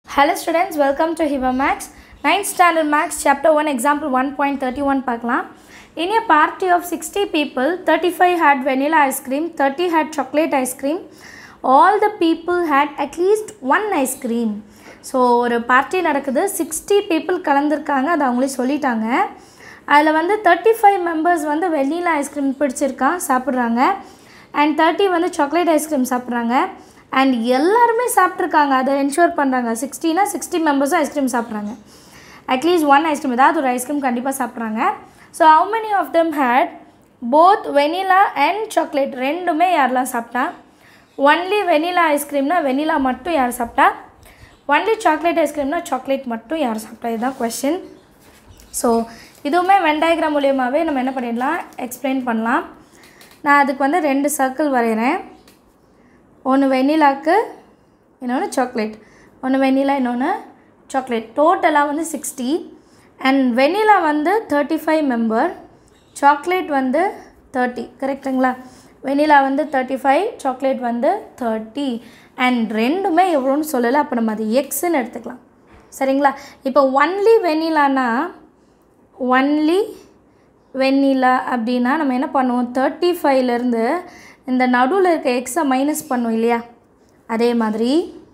Hello students, welcome to Hiva Max. 9th standard Max chapter 1 example 1.31 பார்க்கலாம் In a party of 60 people, 35 had vanilla ice cream, 30 had chocolate ice cream. All the people had at least one ice cream. So ஒரு party நடக்குது sixty people கலந்துருக்காங்க அது அவங்களே சொல்லிட்டாங்க அதில் வந்து thirty five members வந்து வெண்ணிலா ஐஸ்கிரீம் பிடிச்சிருக்கான் சாப்பிட்றாங்க அண்ட் தேர்ட்டி வந்து சாக்லேட் ஐஸ்கிரீம் சாப்பிட்றாங்க அண்ட் எல்லாருமே சாப்பிட்ருக்காங்க அதை என்ஷூர் பண்ணுறாங்க சிக்ஸ்டினா சிக்ஸ்டி மெம்பர்ஸும் ஐஸ்கிரீம் சாப்பிட்றாங்க அட்லீஸ்ட் ஒன் ஐஸ்கிரீம் ஏதாவது ஒரு ஐஸ்கிரீம் கண்டிப்பாக சாப்பிட்றாங்க so how many of them had both vanilla and chocolate ரெண்டுமே யாரெல்லாம் சாப்பிட்டா ஒன்லி வெனிலா ஐஸ்கிரீம்னா வெனிலா மட்டும் யார் சாப்பிட்டா ஒன்லி சாக்லேட் ஐஸ்கிரீம்னா சாக்லேட் மட்டும் யார் சாப்பிட்டா இதுதான் கொஷின் ஸோ இதுவுமே வென் டயக்ராம் மூலியமாகவே நம்ம என்ன பண்ணிடலாம் எக்ஸ்பிளைன் பண்ணலாம் நான் அதுக்கு வந்து ரெண்டு சர்க்கிள் வரைகிறேன் ஒன்று வெண்ணிலாக்கு இன்னொன்று சாக்லேட் ஒன்று வெண்ணிலா இன்னொன்று சாக்லேட் டோட்டலாக வந்து சிக்ஸ்டி அண்ட் வெண்ணிலா வந்து தேர்ட்டி ஃபைவ் மெம்பர் சாக்லேட் வந்து தேர்ட்டி கரெக்டுங்களா வெண்ணிலா வந்து தேர்ட்டி ஃபைவ் சாக்லேட் வந்து தேர்ட்டி அண்ட் ரெண்டுமே எவ்வளோன்னு சொல்லலை அப்போ நம்ம அது எக்ஸுன்னு எடுத்துக்கலாம் சரிங்களா இப்போ ஒன்லி வெண்ணிலானா ஒன்லி வெண்ணிலா அப்படின்னா நம்ம என்ன பண்ணுவோம் தேர்ட்டி ஃபைவ்லேருந்து இந்த நடுவில் இருக்க எக்ஸை மைனஸ் பண்ணுவோம் இல்லையா அதே மாதிரி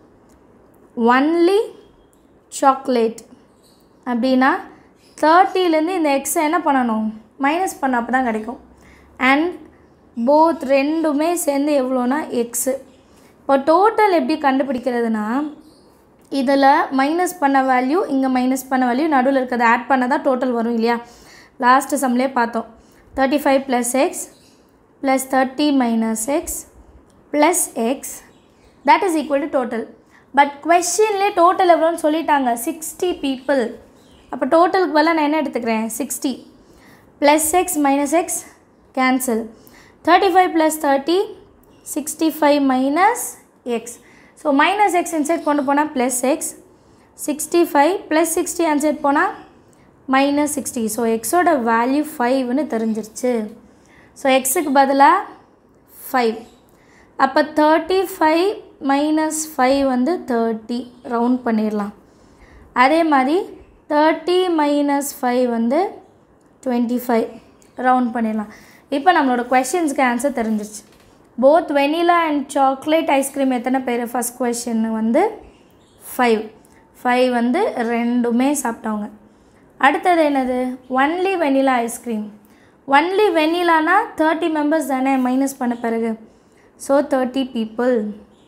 ஒன்லி சாக்லேட் அப்படின்னா தேர்ட்டிலேருந்து இந்த எக்ஸை என்ன பண்ணணும் மைனஸ் பண்ண அப்போ தான் கிடைக்கும் அண்ட் போத் ரெண்டுமே சேர்ந்து எவ்வளோனா எக்ஸு இப்போ டோட்டல் எப்படி கண்டுபிடிக்கிறதுனா இதில் மைனஸ் பண்ண வேல்யூ இங்கே மைனஸ் பண்ண வேல்யூ நடுவில் இருக்கிறத ஆட் பண்ண தான் டோட்டல் வரும் இல்லையா லாஸ்ட்டு சம்லேயே பார்த்தோம் thirty five plus x plus thirty minus x plus x that is equal to total but கொஷின்லேயே டோட்டல் எவ்வளோன்னு சொல்லிட்டாங்க சிக்ஸ்டி பீப்புள் அப்போ டோட்டலுக்கு பதிலாக நான் என்ன எடுத்துக்கிறேன் sixty plus x minus x cancel thirty five plus thirty sixty five minus x so minus x inside கொண்டு போனால் plus x sixty five plus sixty அன்சைட் போனால் மைனஸ் சிக்ஸ்டி ஸோ எக்ஸோட வேல்யூ ஃபைவ்னு தெரிஞ்சிருச்சு ஸோ எக்ஸுக்கு பதிலாக ஃபைவ் அப்போ தேர்ட்டி ஃபைவ் மைனஸ் ஃபைவ் வந்து தேர்ட்டி ரவுண்ட் பண்ணிடலாம் அதே மாதிரி தேர்ட்டி மைனஸ் ஃபைவ் வந்து டுவெண்ட்டி ஃபைவ் ரவுண்ட் பண்ணிடலாம் இப்போ நம்மளோட கொஷின்ஸ்க்கு ஆன்சர் தெரிஞ்சிருச்சு both vanilla and chocolate ice cream எத்தனை பேர் ஃபஸ்ட் கொஷின் வந்து ஃபைவ் ஃபைவ் வந்து ரெண்டுமே சாப்பிட்டவங்க அடுத்தது என்னது ஒன்லி வெனிலா ஐஸ்கிரீம் ஒன்லி வெனிலானா தேர்ட்டி மெம்பர்ஸ் தானே மைனஸ் பண்ண பிறகு ஸோ தேர்ட்டி பீப்புள்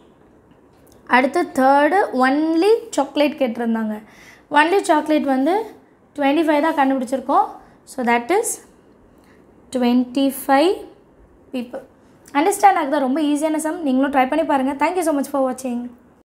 அடுத்து தேர்டு ஒன்லி சாக்லேட் கேட்டிருந்தாங்க ஒன்லி சாக்லேட் வந்து டுவெண்ட்டி ஃபைவ் தான் கண்டுபிடிச்சிருக்கோம் so that is twenty five people understand ஆகுதா ரொம்ப ஈஸியான சம் நீங்களும் ட்ரை பண்ணி பாருங்கள் தேங்க்யூ ஸோ மச் ஃபார் வாட்சிங்